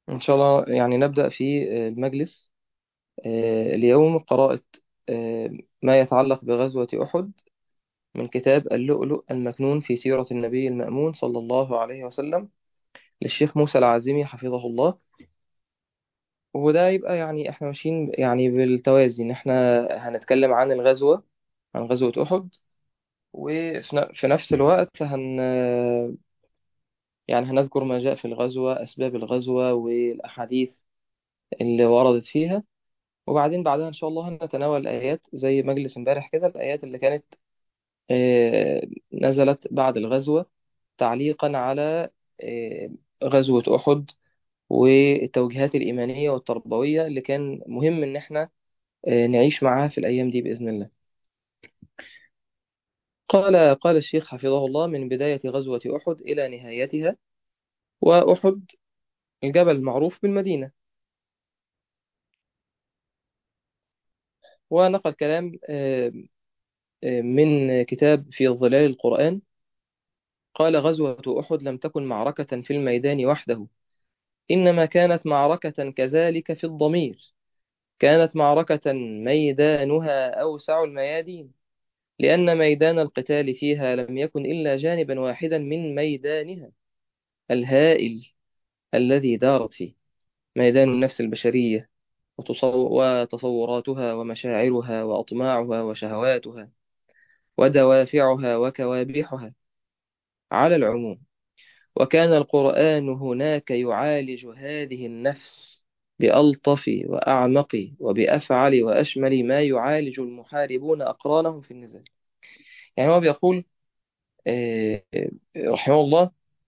إن شاء الله يعني نبدأ في آه، المجلس آه، اليوم قراءة آه، ما يتعلق بغزوة أحد من كتاب اللؤلؤ المكنون في سيرة النبي المأمون صلى الله عليه وسلم للشيخ موسى العازمي حفظه الله وده يبقى يعني احنا ماشيين يعني بالتوازي ان احنا هنتكلم عن الغزوة عن غزوة أحد وفي ن- في نفس الوقت هن يعني هنذكر ما جاء في الغزوة أسباب الغزوة والأحاديث اللي وردت فيها وبعدين بعدها إن شاء الله هنتناول الآيات زي مجلس امبارح كده الآيات اللي كانت آه، نزلت بعد الغزوة تعليقا على آه، غزوة أحد والتوجيهات الإيمانية والتربوية اللي كان مهم إن إحنا آه، نعيش معاها في الأيام دي بإذن الله قال قال الشيخ حفظه الله من بداية غزوة أحد إلى نهايتها وأحد الجبل المعروف بالمدينة ونقل كلام آه، آه، من كتاب في ظلال القرآن قال غزوة أحد لم تكن معركة في الميدان وحده إنما كانت معركة كذلك في الضمير كانت معركة ميدانها أوسع الميادين لأن ميدان القتال فيها لم يكن إلا جانبا واحدا من ميدانها الهائل الذي دارت فيه ميدان النفس البشرية وتصو- وتصوراتها ومشاعرها وأطماعها وشهواتها ودوافعها وكوابحها على العموم وكان القرآن هناك يعالج هذه النفس بألطف وأعمق وبأفعل وأشمل ما يعالج المحاربون أقرانهم في النزال يعني هو بيقول آه، آه، رحمه الله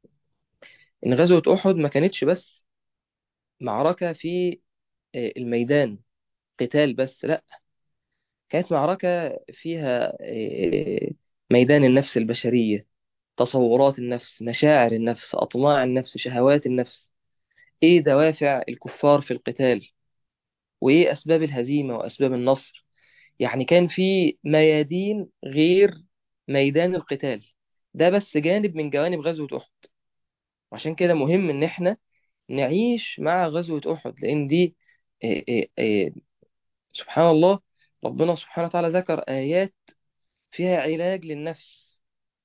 إن غزوة أحد ما كانتش بس معركة في آه، الميدان قتال بس لا كانت معركة فيها آه، ميدان النفس البشرية تصورات النفس مشاعر النفس أطماع النفس شهوات النفس إيه دوافع الكفار في القتال وإيه أسباب الهزيمة وأسباب النصر يعني كان في ميادين غير ميدان القتال ده بس جانب من جوانب غزوة أحد عشان كده مهم إن إحنا نعيش مع غزوة أحد لأن دي إيه إيه إيه سبحان الله ربنا سبحانه وتعالى ذكر آيات فيها علاج للنفس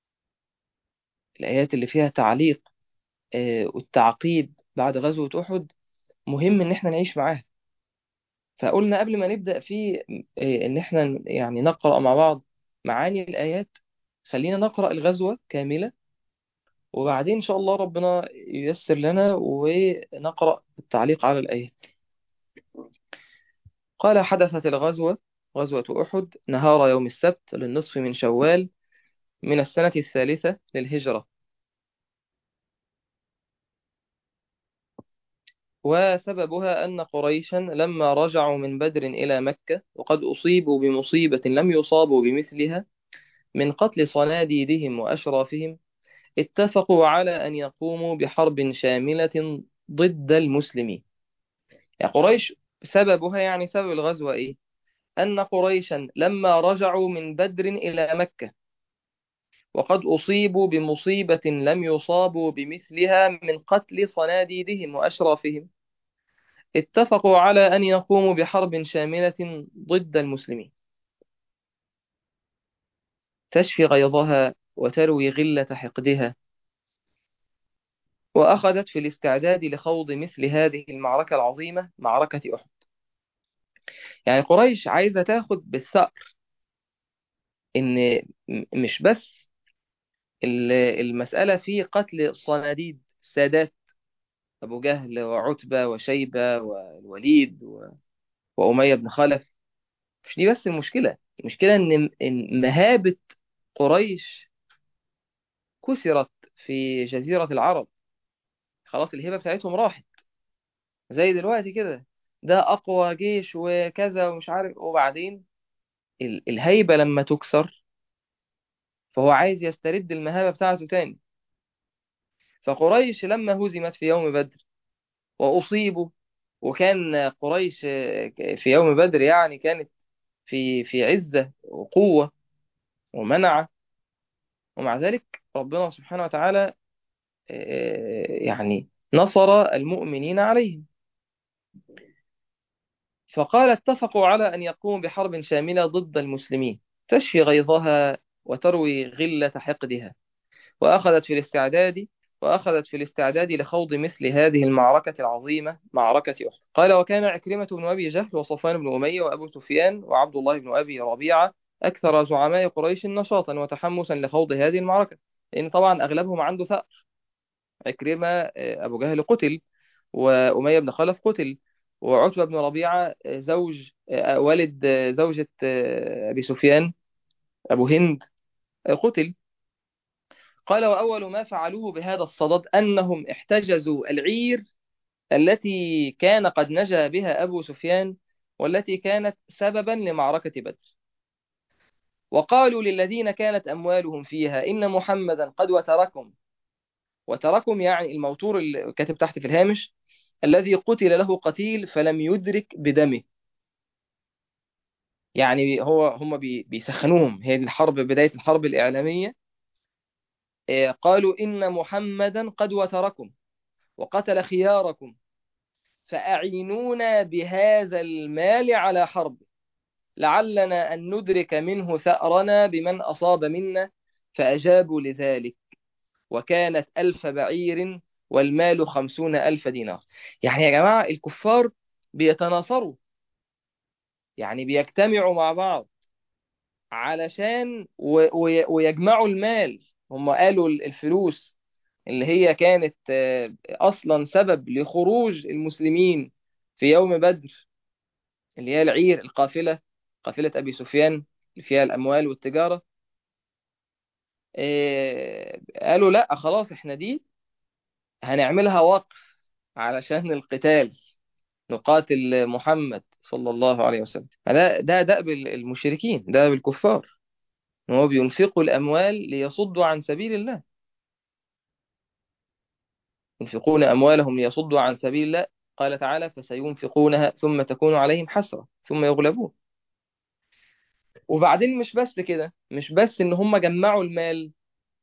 الآيات اللي فيها تعليق آه، والتعقيب بعد غزوة أحد مهم إن إحنا نعيش معاها فقلنا قبل ما نبدأ في آه، إن إحنا يعني نقرأ مع بعض معاني الآيات خلينا نقرأ الغزوة كاملة وبعدين إن شاء الله ربنا ييسر لنا ونقرأ التعليق على الآيات قال حدثت الغزوة غزوة أحد نهار يوم السبت للنصف من شوال من السنة الثالثة للهجرة وسببها أن قريشا لما رجعوا من بدر إلى مكة وقد أصيبوا بمصيبة لم يصابوا بمثلها من قتل صناديدهم وأشرافهم اتفقوا على أن يقوموا بحرب شاملة ضد المسلمين يعني قريش سببها يعني سبب الغزوة إيه؟ أن قريشا لما رجعوا من بدر إلى مكة وقد أصيبوا بمصيبة لم يصابوا بمثلها من قتل صناديدهم وأشرافهم اتفقوا على أن يقوموا بحرب شاملة ضد المسلمين تشفي غيظها وتروي غلة حقدها وأخذت في الاستعداد لخوض مثل هذه المعركة العظيمة معركة أحد يعني قريش عايزة تاخد بالثأر إن م- مش بس ال- المسألة في قتل صناديد السادات أبو جهل وعتبة وشيبة والوليد و- وأمية بن خلف مش دي بس المشكلة المشكلة إن إن مهابة قريش كسرت في جزيرة العرب خلاص الهبة بتاعتهم راحت زي دلوقتي كده ده أقوى جيش وكذا ومش عارف وبعدين ال- الهيبة لما تكسر فهو عايز يسترد المهابة بتاعته تاني فقريش لما هزمت في يوم بدر وأصيبوا وكان قريش في يوم بدر يعني كانت في في عزة وقوة ومنعة ومع ذلك ربنا سبحانه وتعالى آه، يعني نصر المؤمنين عليهم فقال اتفقوا على أن يقوموا بحرب شاملة ضد المسلمين تشفي غيظها وتروي غلة حقدها وأخذت في الاستعداد وأخذت في الاستعداد لخوض مثل هذه المعركة العظيمة معركة أحد قال وكان عكرمة بن أبي جهل وصفوان بن أمية وأبو سفيان وعبد الله بن أبي ربيعة أكثر زعماء قريش نشاطا وتحمسا لخوض هذه المعركة لأن طبعا أغلبهم عنده ثأر عكرمة آه، أبو جهل قتل وأمية بن خلف قتل وعتبة بن ربيعة آه، زوج آه، والد آه، زوجة آه، أبي سفيان أبو هند آه، قتل قال وأول ما فعلوه بهذا الصدد أنهم احتجزوا العير التي كان قد نجا بها أبو سفيان والتي كانت سببا لمعركة بدر وقالوا للذين كانت أموالهم فيها إن محمدا قد وتركم وتركم يعني الموتور اللي كاتب تحت في الهامش الذي قتل له قتيل فلم يدرك بدمه يعني هو هم بي- بيسخنوهم هي دي الحرب بداية الحرب الإعلامية آه، قالوا إن محمدا قد وتركم وقتل خياركم فأعينونا بهذا المال على حرب لعلنا أن ندرك منه ثأرنا بمن أصاب منا فأجابوا لذلك وكانت ألف بعير والمال خمسون ألف دينار يعني يا جماعة الكفار بيتناصروا يعني بيجتمعوا مع بعض علشان و- وي- ويجمعوا المال هم قالوا الفلوس اللي هي كانت آه، أصلا سبب لخروج المسلمين في يوم بدر اللي هي العير القافلة قافلة أبي سفيان اللي فيها الأموال والتجارة آه، قالوا لا خلاص احنا دي هنعملها وقف علشان القتال نقاتل محمد صلى الله عليه وسلم ده ده دأب المشركين ده بالكفار ان هو بينفقوا الأموال ليصدوا عن سبيل الله ينفقون أموالهم ليصدوا عن سبيل الله قال تعالى فسينفقونها ثم تكون عليهم حسرة ثم يغلبون وبعدين مش بس كده مش بس ان هم جمعوا المال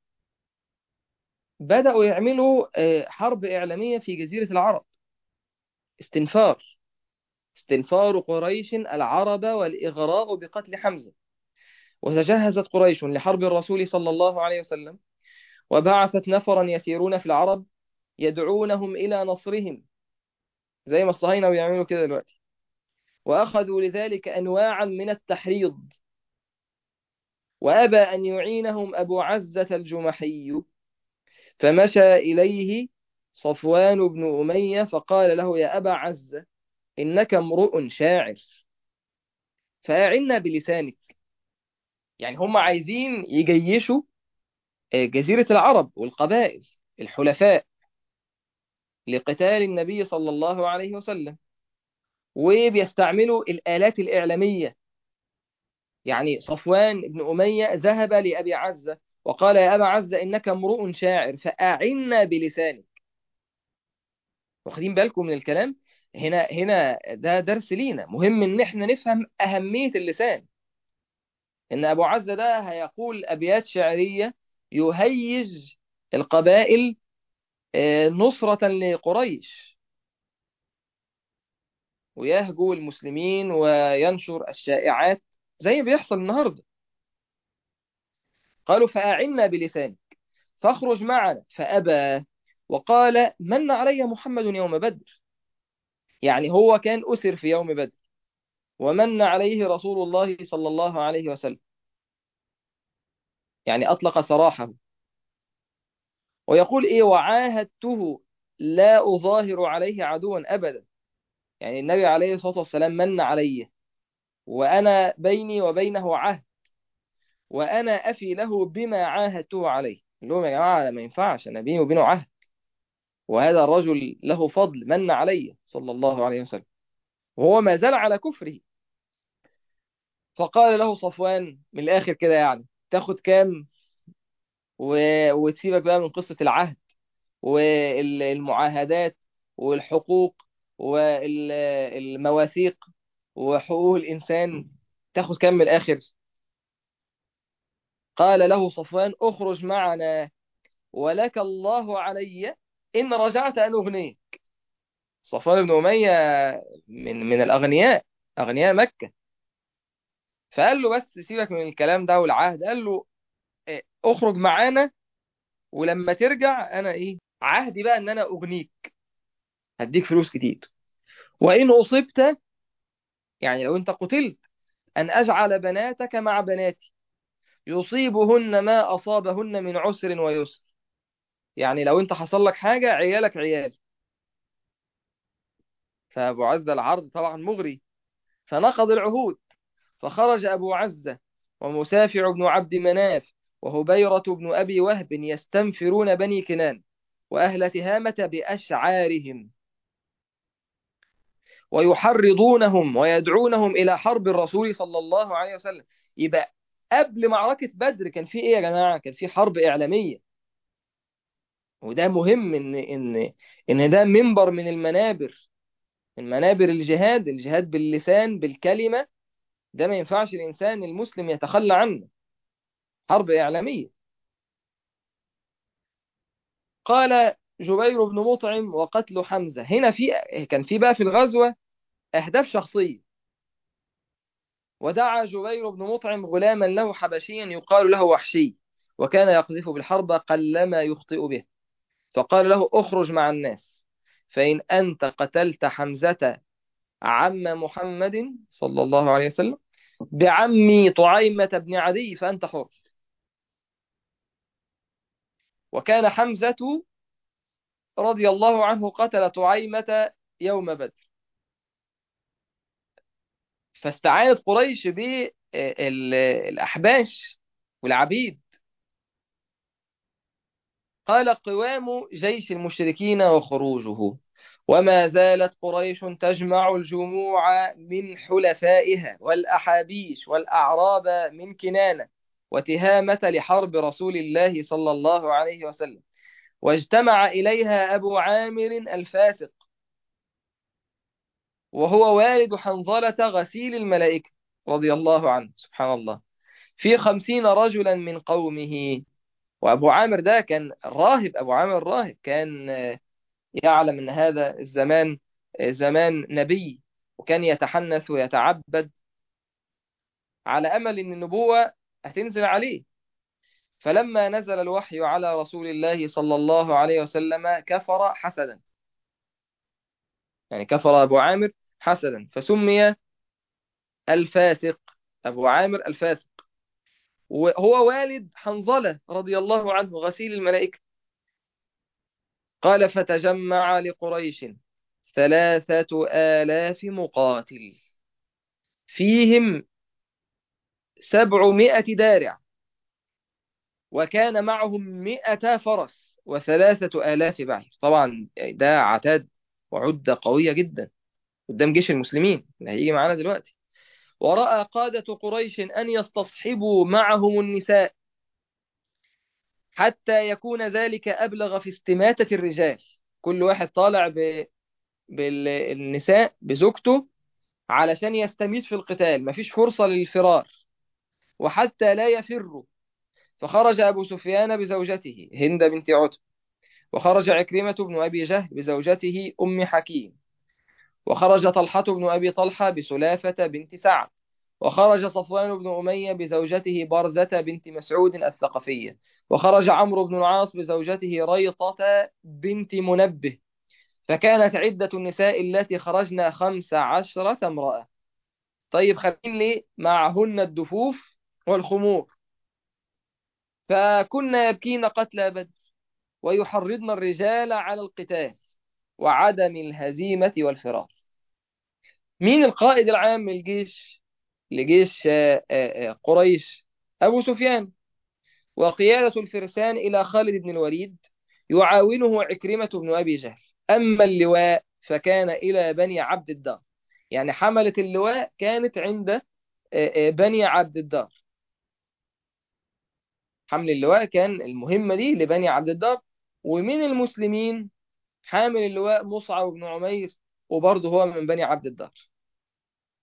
بدأوا يعملوا آه، حرب إعلامية في جزيرة العرب استنفار استنفار قريش العرب والإغراء بقتل حمزة وتجهزت قريش لحرب الرسول صلى الله عليه وسلم وبعثت نفرا يسيرون في العرب يدعونهم إلى نصرهم زي ما الصهاينة بيعملوا كده دلوقتي وأخذوا لذلك أنواعا من التحريض وأبى أن يعينهم أبو عزة الجمحي فمشى إليه صفوان بن أمية فقال له يا أبا عزة إنك امرؤ شاعر فأعنا بلسانك يعني هم عايزين يجيشوا آه، جزيرة العرب والقبائل الحلفاء لقتال النبي صلى الله عليه وسلم وبيستعملوا الآلات الإعلامية يعني صفوان بن أمية ذهب لأبي عزة وقال يا أبا عزة إنك امرؤ شاعر فأعنا بلسانك واخدين بالكم من الكلام هنا هنا ده درس لينا مهم ان احنا نفهم أهمية اللسان ان أبو عزة ده هيقول أبيات شعرية يهيج القبائل آه، نصرة لقريش ويهجو المسلمين وينشر الشائعات زي ما بيحصل النهارده قالوا فأعنا بلسانك فاخرج معنا فأبى وقال من علي محمد يوم بدر يعني هو كان أسر في يوم بدر ومن عليه رسول الله صلى الله عليه وسلم يعني أطلق سراحه ويقول إيه وعاهدته لا أظاهر عليه عدوا أبدا يعني النبي عليه الصلاة والسلام من عليه وأنا بيني وبينه عهد وأنا أفي له بما عاهدته عليه قال لهم يا جماعة ما ينفعش أنا بيني وبينه عهد وهذا الرجل له فضل من علي صلى الله عليه وسلم وهو ما زال على كفره فقال له صفوان من الآخر كده يعني تاخد كام و... وتسيبك بقى من قصة العهد والمعاهدات والحقوق والمواثيق وحقوق الإنسان تاخد كام من الآخر قال له صفوان اخرج معنا ولك الله علي إن رجعت أن أغنيك صفوان بن أمية من من الأغنياء أغنياء مكة فقال له بس سيبك من الكلام ده والعهد قال له إيه، اخرج معانا ولما ترجع أنا إيه عهدي بقى إن أنا أغنيك هديك فلوس كتير وإن أصبت يعني لو أنت قتلت أن أجعل بناتك مع بناتي يصيبهن ما أصابهن من عسر ويسر يعني لو أنت حصل لك حاجة عيالك عيال فأبو عزة العرض طبعا مغري فنقض العهود فخرج أبو عزة ومسافع بن عبد مناف وهبيرة بن أبي وهب يستنفرون بني كنان وأهل تهامة بأشعارهم ويحرضونهم ويدعونهم إلى حرب الرسول صلى الله عليه وسلم يبقى قبل معركة بدر كان في إيه يا جماعة كان في حرب إعلامية وده مهم إن إن إن ده منبر من المنابر من منابر الجهاد الجهاد باللسان بالكلمة ده ما ينفعش الإنسان المسلم يتخلى عنه حرب إعلامية قال جبير بن مطعم وقتل حمزة هنا في كان في بقى في الغزوة أهداف شخصية ودعا جبير بن مطعم غلاما له حبشيا يقال له وحشي وكان يقذف بالحرب قلما يخطئ به فقال له اخرج مع الناس فإن أنت قتلت حمزة عم محمد صلى الله عليه وسلم بعمي طعيمة بن عدي فأنت حر وكان حمزة رضي الله عنه قتل طعيمة يوم بدر فاستعانت قريش بالأحباش والعبيد قال قوام جيش المشركين وخروجه وما زالت قريش تجمع الجموع من حلفائها والأحابيش والأعراب من كنانة وتهامة لحرب رسول الله صلى الله عليه وسلم واجتمع إليها أبو عامر الفاسق وهو والد حنظلة غسيل الملائكة رضي الله عنه سبحان الله في خمسين رجلا من قومه وأبو عامر ده كان راهب أبو عامر راهب كان يعلم أن هذا الزمان زمان نبي وكان يتحنث ويتعبد على أمل أن النبوة هتنزل عليه فلما نزل الوحي على رسول الله صلى الله عليه وسلم كفر حسدا يعني كفر أبو عامر حسدا فسمي الفاسق أبو عامر الفاسق وهو والد حنظلة رضي الله عنه غسيل الملائكة قال فتجمع لقريش ثلاثة آلاف مقاتل فيهم سبعمائة دارع وكان معهم مئة فرس وثلاثة آلاف بعير طبعا ده عتاد وعدة قوية جدا قدام جيش المسلمين اللي هيجي معانا دلوقتي ورأى قادة قريش أن يستصحبوا معهم النساء حتى يكون ذلك أبلغ في استماتة الرجال كل واحد طالع ب... بالنساء بزوجته علشان يستميت في القتال مفيش فرصة للفرار وحتى لا يفروا فخرج أبو سفيان بزوجته هند بنت عتب وخرج عكرمة بن أبي جهل بزوجته أم حكيم وخرج طلحة بن أبي طلحة بسلافة بنت سعد وخرج صفوان بن أمية بزوجته برزة بنت مسعود الثقفية وخرج عمرو بن العاص بزوجته ريطة بنت منبه فكانت عدة النساء التي خرجنا خمس عشرة امرأة طيب خلين لي معهن الدفوف والخمور فكنا يبكين قتلى بدر ويحرضن الرجال على القتال وعدم الهزيمة والفرار مين القائد العام للجيش لجيش قريش أبو سفيان وقيادة الفرسان إلى خالد بن الوليد يعاونه عكرمة بن أبي جهل أما اللواء فكان إلى بني عبد الدار يعني حملة اللواء كانت عند بني عبد الدار حمل اللواء كان المهمة دي لبني عبد الدار ومن المسلمين حامل اللواء مصعب بن عمير وبرضه هو من بني عبد الدار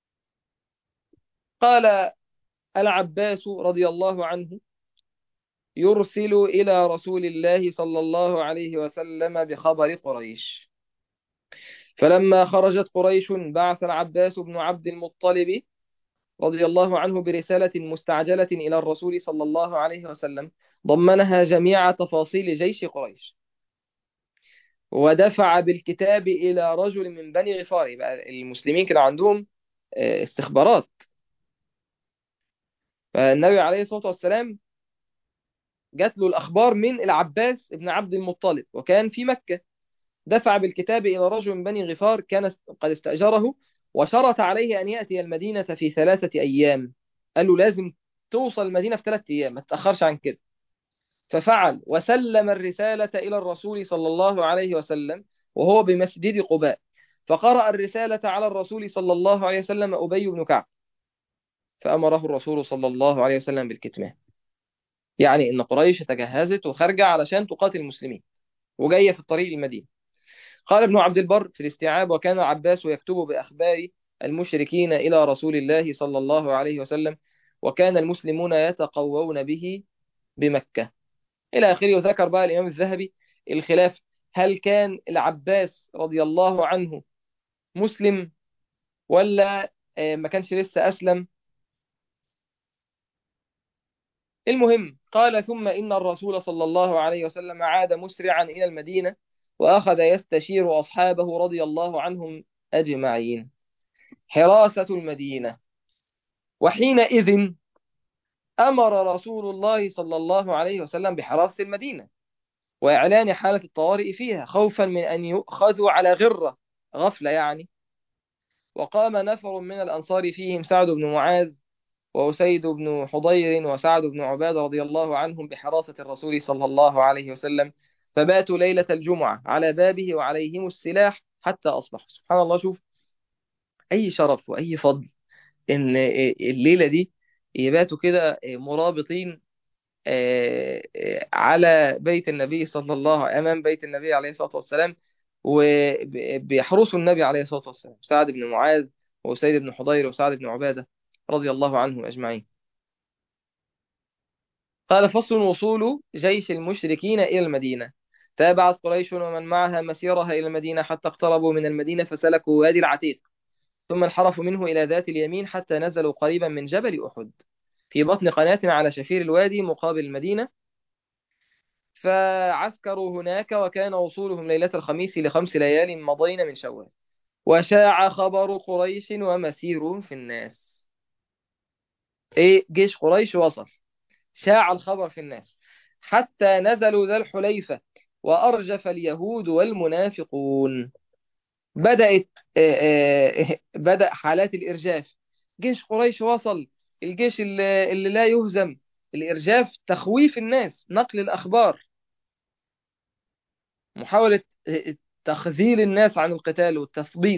قال العباس رضي الله عنه يرسل إلى رسول الله صلى الله عليه وسلم بخبر قريش فلما خرجت قريش بعث العباس بن عبد المطلب رضي الله عنه برسالة مستعجلة إلى الرسول صلى الله عليه وسلم ضمنها جميع تفاصيل جيش قريش ودفع بالكتاب إلى رجل من بني غفار يبقى المسلمين كان عندهم آه، استخبارات فالنبي عليه الصلاة والسلام جات له الأخبار من العباس بن عبد المطلب وكان في مكة دفع بالكتاب إلى رجل من بني غفار كان قد استأجره وشرط عليه أن يأتي المدينة في ثلاثة أيام قال له لازم توصل المدينة في ثلاثة أيام ما تتأخرش عن كده ففعل وسلم الرسالة إلى الرسول صلى الله عليه وسلم وهو بمسجد قباء فقرأ الرسالة على الرسول صلى الله عليه وسلم أبي بن كعب فأمره الرسول صلى الله عليه وسلم بالكتمان يعني إن قريش تجهزت وخارجة علشان تقاتل المسلمين وجاية في الطريق المدينة قال ابن عبد البر في الاستيعاب وكان العباس يكتب بأخبار المشركين إلى رسول الله صلى الله عليه وسلم وكان المسلمون يتقوون به بمكة إلى آخره وذكر بقى الإمام الذهبي الخلاف هل كان العباس رضي الله عنه مسلم ولا آه، ما كانش لسه أسلم المهم قال ثم إن الرسول صلى الله عليه وسلم عاد مسرعا إلى المدينة وأخذ يستشير أصحابه رضي الله عنهم أجمعين حراسة المدينة وحينئذ أمر رسول الله صلى الله عليه وسلم بحراسة المدينة وإعلان حالة الطوارئ فيها خوفا من أن يؤخذوا على غرة غفلة يعني وقام نفر من الأنصار فيهم سعد بن معاذ وأسيد بن حضير وسعد بن عبادة رضي الله عنهم بحراسة الرسول صلى الله عليه وسلم فباتوا ليلة الجمعة على بابه وعليهم السلاح حتى أصبحوا سبحان الله شوف أي شرف وأي فضل إن الليلة دي يباتوا كده مرابطين آه، آه، على بيت النبي صلى الله أمام بيت النبي عليه الصلاة والسلام وبيحرسوا النبي عليه الصلاة والسلام سعد بن معاذ وسيد بن حضير وسعد بن عبادة رضي الله عنهم أجمعين قال فصل وصول جيش المشركين إلى المدينة تابعت قريش ومن معها مسيرها إلى المدينة حتى اقتربوا من المدينة فسلكوا وادي العتيق ثم انحرفوا منه إلى ذات اليمين حتى نزلوا قريبا من جبل أحد في بطن قناة على شفير الوادي مقابل المدينة فعسكروا هناك وكان وصولهم ليلة الخميس لخمس ليال مضين من شوال وشاع خبر قريش ومسيرهم في الناس ايه جيش قريش وصل شاع الخبر في الناس حتى نزلوا ذا الحليفة وأرجف اليهود والمنافقون بدأت آه، آه، بدأ حالات الإرجاف جيش قريش وصل الجيش اللي, اللي لا يهزم الإرجاف تخويف الناس نقل الأخبار محاولة تخذيل الناس عن القتال والتثبيط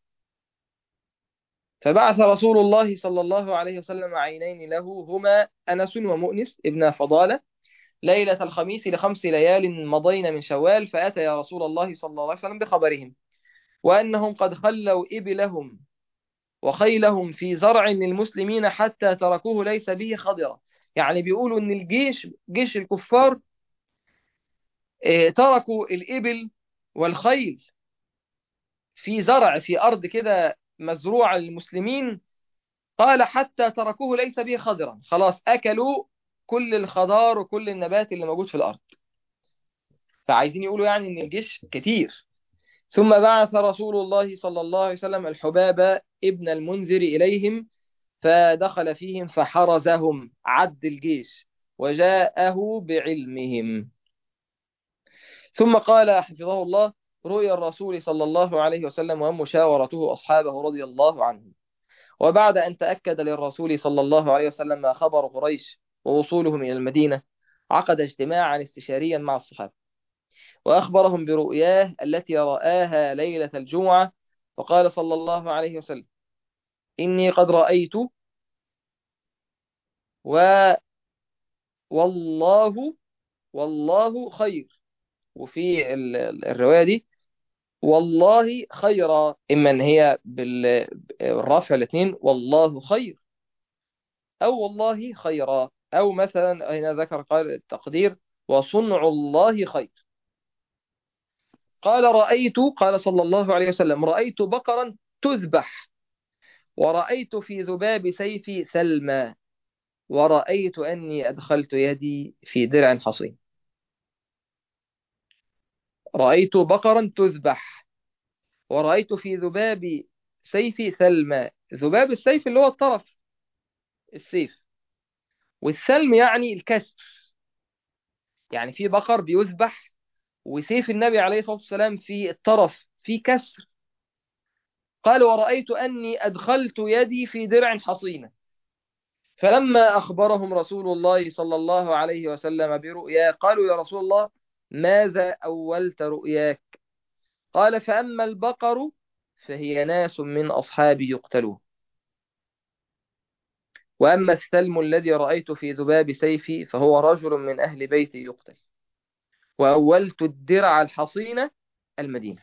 فبعث رسول الله صلى الله عليه وسلم عينين له هما أنس ومؤنس ابن فضالة ليلة الخميس لخمس ليال مضين من شوال فأتى يا رسول الله صلى الله عليه وسلم بخبرهم وأنهم قد خلوا إبلهم وخيلهم في زرع للمسلمين حتى تركوه ليس به خضرة يعني بيقولوا ان الجيش جيش الكفار اه تركوا الإبل والخيل في زرع في أرض كده مزروعة للمسلمين قال حتى تركوه ليس به خضرا خلاص أكلوا كل الخضار وكل النبات اللي موجود في الأرض فعايزين يقولوا يعني ان الجيش كتير ثم بعث رسول الله صلى الله عليه وسلم الحباب ابن المنذر إليهم فدخل فيهم فحرزهم عد الجيش وجاءه بعلمهم ثم قال حفظه الله رؤيا الرسول صلى الله عليه وسلم ومشاورته أصحابه رضي الله عنهم وبعد أن تأكد للرسول صلى الله عليه وسلم ما خبر قريش ووصولهم إلى المدينة عقد اجتماعا استشاريا مع الصحابة وأخبرهم برؤياه التي رآها ليلة الجمعة فقال صلى الله عليه وسلم إني قد رأيت و والله والله خير وفي الرواية دي والله خيرا إما أن هي بالرافع الاثنين والله خير أو والله خيرا أو مثلا هنا ذكر قال التقدير وصنع الله خير قال رأيت قال صلى الله عليه وسلم رأيت بقرا تذبح ورأيت في ذباب سيفي سلمى ورأيت أني أدخلت يدي في درع حصين رأيت بقرا تذبح ورأيت في ذباب سيفي سلمى ذباب السيف اللي هو الطرف السيف والسلم يعني الكسر يعني في بقر بيذبح وسيف النبي عليه الصلاة والسلام في الطرف في كسر قال ورأيت أني أدخلت يدي في درع حصينة فلما أخبرهم رسول الله صلى الله عليه وسلم برؤيا قالوا يا رسول الله ماذا أولت رؤياك قال فأما البقر فهي ناس من أصحابي يقتلون وأما السلم الذي رأيت في ذباب سيفي فهو رجل من أهل بيتي يقتل وأولت الدرع الحصينة المدينة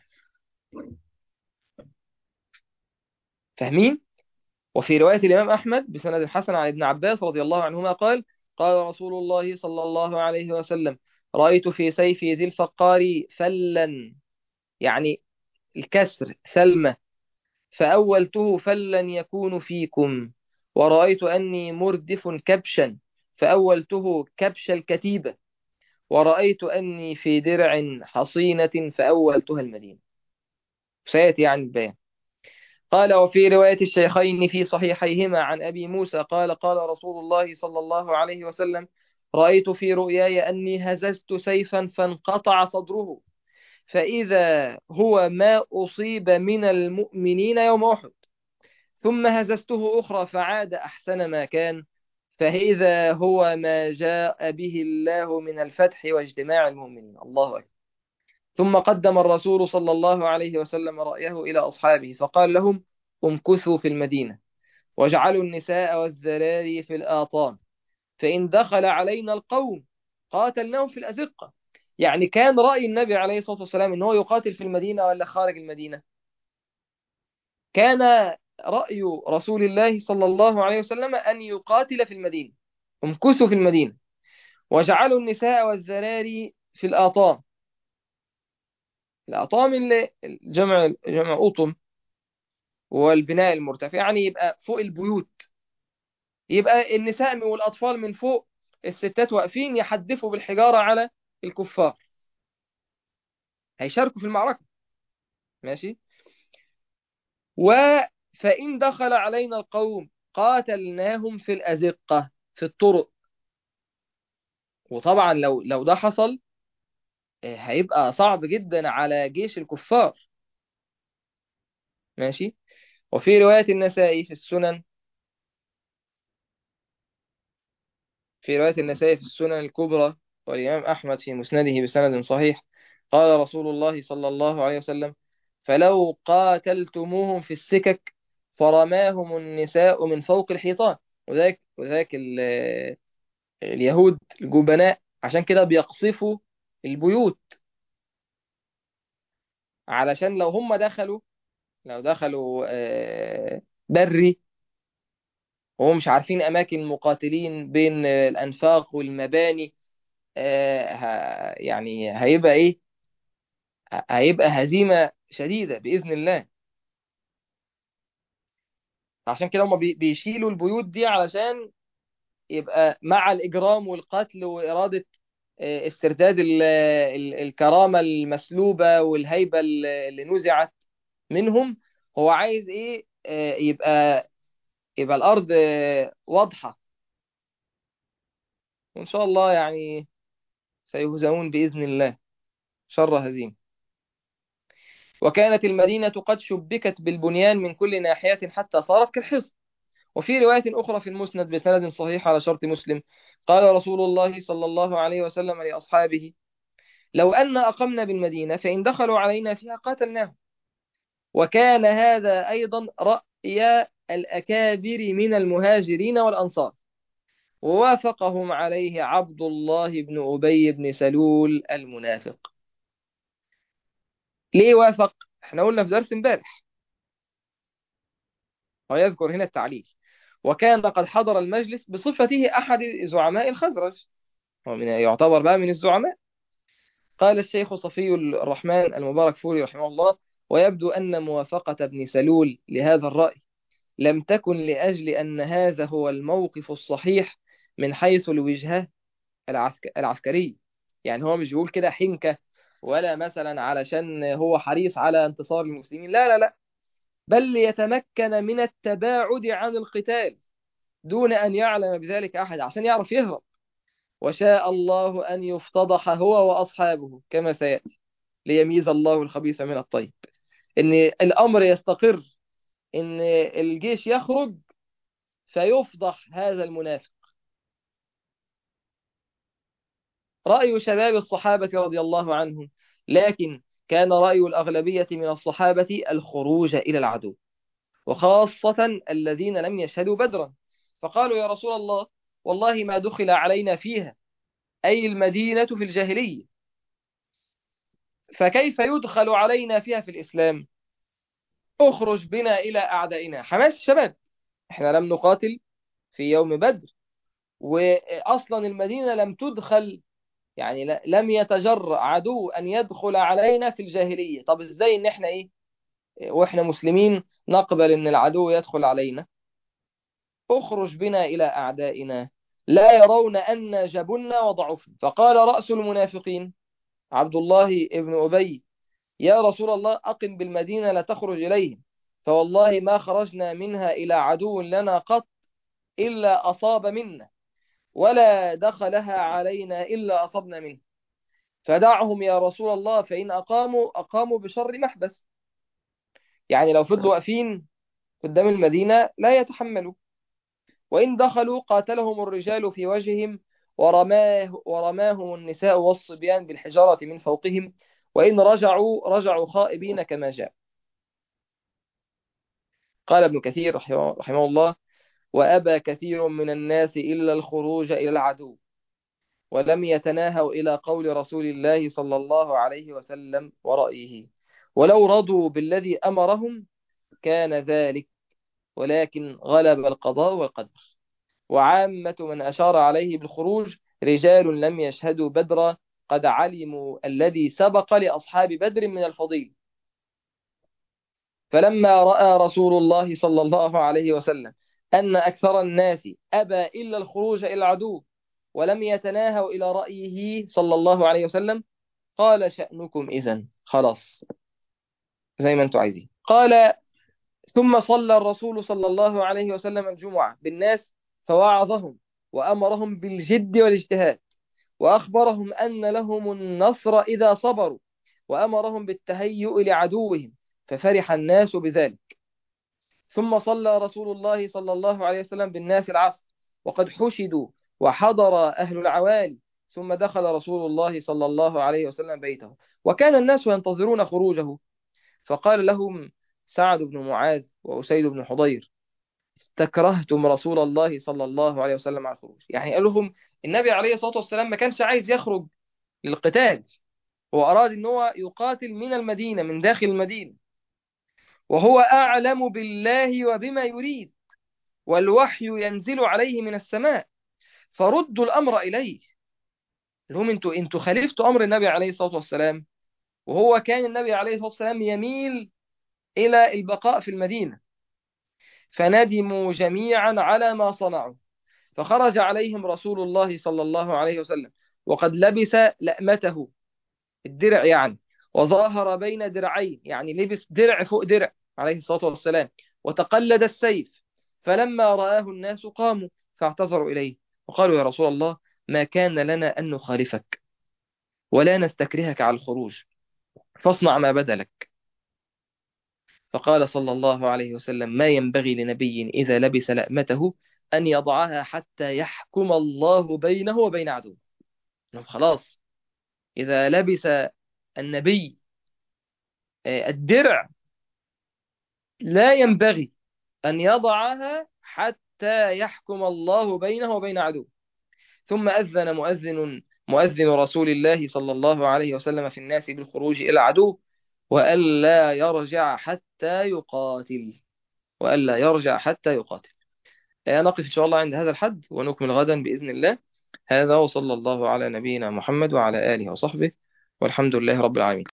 فاهمين؟ وفي رواية الإمام أحمد بسند حسن عن ابن عباس رضي الله عنهما قال قال رسول الله صلى الله عليه وسلم رأيت في سيفي ذي الفقار فلا يعني الكسر ثلمة فأولته فلا يكون فيكم ورأيت أني مردف كبشا فأولته كبش الكتيبة ورأيت أني في درع حصينة فأولتها المدينة سيأتي يعني البيان قال وفي رواية الشيخين في صحيحيهما عن أبي موسى قال قال رسول الله صلى الله عليه وسلم رأيت في رؤياي أني هززت سيفا فانقطع صدره فإذا هو ما أصيب من المؤمنين يوم أحد ثم هززته أخرى فعاد أحسن ما كان فإذا هو ما جاء به الله من الفتح واجتماع المؤمنين الله أكبر ثم قدم الرسول صلى الله عليه وسلم رأيه إلى أصحابه فقال لهم امكثوا في المدينة واجعلوا النساء والذراري في الآطان فإن دخل علينا القوم قاتلناهم في الأزقة يعني كان رأي النبي عليه الصلاة والسلام إن هو يقاتل في المدينة ولا خارج المدينة كان رأي رسول الله صلى الله عليه وسلم أن يقاتل في المدينة امكثوا في المدينة وجعلوا النساء والذراري في الآطام الأطام اللي جمع جمع أطم والبناء المرتفع يعني يبقى فوق البيوت يبقى النساء والأطفال من فوق الستات واقفين يحدفوا بالحجارة على الكفار هيشاركوا في المعركة ماشي وفإن دخل علينا القوم قاتلناهم في الأزقة في الطرق وطبعا لو لو ده حصل هيبقى صعب جدا على جيش الكفار ماشي وفي رواية النسائي في السنن في رواية النسائي في السنن الكبرى والإمام أحمد في مسنده بسند صحيح قال رسول الله صلى الله عليه وسلم فلو قاتلتموهم في السكك فرماهم النساء من فوق الحيطان وذاك وذاك ال- اليهود الجبناء عشان كده بيقصفوا البيوت علشان لو هم دخلوا لو دخلوا آه، بري وهم مش عارفين أماكن المقاتلين بين آه، الأنفاق والمباني آه، ه- يعني هيبقى إيه ه- هيبقى هزيمة شديدة بإذن الله عشان كده هم بي- بيشيلوا البيوت دي علشان يبقى مع الإجرام والقتل وإرادة آه، استرداد ال- ال- الكرامة المسلوبة والهيبة اللي نزعت منهم هو عايز إيه آه، يبقى يبقى الأرض آه، واضحة وإن شاء الله يعني سيهزمون بإذن الله شر هزيم وكانت المدينة قد شبكت بالبنيان من كل ناحية حتى صارت كالحصن وفي رواية أخرى في المسند بسند صحيح على شرط مسلم قال رسول الله صلى الله عليه وسلم لأصحابه لو أن أقمنا بالمدينة فإن دخلوا علينا فيها قاتلناهم وكان هذا أيضا رأي الأكابر من المهاجرين والأنصار ووافقهم عليه عبد الله بن أبي بن سلول المنافق ليه وافق؟ احنا قلنا في درس امبارح ويذكر هنا التعليل وكان قد حضر المجلس بصفته أحد زعماء الخزرج هو من يعتبر بقى من الزعماء قال الشيخ صفي الرحمن المبارك فوري رحمه الله ويبدو أن موافقة ابن سلول لهذا الرأي لم تكن لأجل أن هذا هو الموقف الصحيح من حيث الوجهة العسك... العسكري يعني هو مش بيقول كده حنكة ولا مثلا علشان هو حريص على انتصار المسلمين لا لا لا بل ليتمكن من التباعد عن القتال دون أن يعلم بذلك أحد عشان يعرف يهرب وشاء الله أن يفتضح هو وأصحابه كما سيأتي ليميز الله الخبيث من الطيب إن الأمر يستقر إن الجيش يخرج فيفضح هذا المنافق رأي شباب الصحابة رضي الله عنهم لكن كان رأي الأغلبية من الصحابة الخروج إلى العدو وخاصة الذين لم يشهدوا بدرا فقالوا يا رسول الله والله ما دخل علينا فيها أي المدينة في الجاهلية فكيف يدخل علينا فيها في الإسلام اخرج بنا إلى أعدائنا حماس الشباب احنا لم نقاتل في يوم بدر وأصلا المدينة لم تدخل يعني ل- لم يتجرأ عدو أن يدخل علينا في الجاهلية طب إزاي إن احنا إيه وإحنا مسلمين نقبل إن العدو يدخل علينا اخرج بنا إلى أعدائنا لا يرون أن جبنا وضعفنا فقال رأس المنافقين عبد الله ابن أبي يا رسول الله أقم بالمدينة لا تخرج إليهم فوالله ما خرجنا منها إلى عدو لنا قط إلا أصاب منا ولا دخلها علينا إلا أصبنا منه فدعهم يا رسول الله فإن أقاموا أقاموا بشر محبس يعني لو فضلوا واقفين قدام المدينة لا يتحملوا وإن دخلوا قاتلهم الرجال في وجههم ورماه ورماهم النساء والصبيان بالحجارة من فوقهم وإن رجعوا رجعوا خائبين كما جاء قال ابن كثير رحمه, رحمه الله وأبى كثير من الناس إلا الخروج إلى العدو ولم يتناهوا إلى قول رسول الله صلى الله عليه وسلم ورأيه ولو رضوا بالذي أمرهم كان ذلك ولكن غلب القضاء والقدر وعامة من أشار عليه بالخروج رجال لم يشهدوا بدرا قد علموا الذي سبق لأصحاب بدر من الفضيل فلما رأى رسول الله صلى الله عليه وسلم أن أكثر الناس أبى إلا الخروج إلى العدو ولم يتناهوا إلى رأيه صلى الله عليه وسلم قال شأنكم إذن خلاص زي ما أنتم عايزين قال ثم صلى الرسول صلى الله عليه وسلم الجمعة بالناس فوعظهم وأمرهم بالجد والاجتهاد وأخبرهم أن لهم النصر إذا صبروا وأمرهم بالتهيؤ لعدوهم ففرح الناس بذلك ثم صلى رسول الله صلى الله عليه وسلم بالناس العصر وقد حشدوا وحضر أهل العوالي ثم دخل رسول الله صلى الله عليه وسلم بيته وكان الناس ينتظرون خروجه فقال لهم سعد بن معاذ وأسيد بن حضير استكرهتم رسول الله صلى الله عليه وسلم على الخروج يعني قال لهم النبي عليه الصلاة والسلام ما كانش عايز يخرج للقتال هو أراد أن هو يقاتل من المدينة من داخل المدينة وهو أعلم بالله وبما يريد والوحي ينزل عليه من السماء فردوا الأمر إليه لهم انتوا انتوا خالفتوا أمر النبي عليه الصلاة والسلام وهو كان النبي عليه الصلاة والسلام يميل إلى البقاء في المدينة فندموا جميعا على ما صنعوا فخرج عليهم رسول الله صلى الله عليه وسلم وقد لبس لأمته الدرع يعني وظاهر بين درعين يعني لبس درع فوق درع عليه الصلاة والسلام وتقلد السيف فلما رآه الناس قاموا فاعتذروا إليه وقالوا يا رسول الله ما كان لنا أن نخالفك ولا نستكرهك على الخروج فاصنع ما بدا لك فقال صلى الله عليه وسلم ما ينبغي لنبي إذا لبس لأمته أن يضعها حتى يحكم الله بينه وبين عدوه خلاص إذا لبس النبي الدرع لا ينبغي أن يضعها حتى يحكم الله بينه وبين عدوه ثم أذن مؤذن مؤذن رسول الله صلى الله عليه وسلم في الناس بالخروج إلى العدو وألا يرجع حتى يقاتل وألا يرجع حتى يقاتل آه، نقف إن شاء الله عند هذا الحد ونكمل غدا بإذن الله هذا وصلى الله على نبينا محمد وعلى آله وصحبه والحمد لله رب العالمين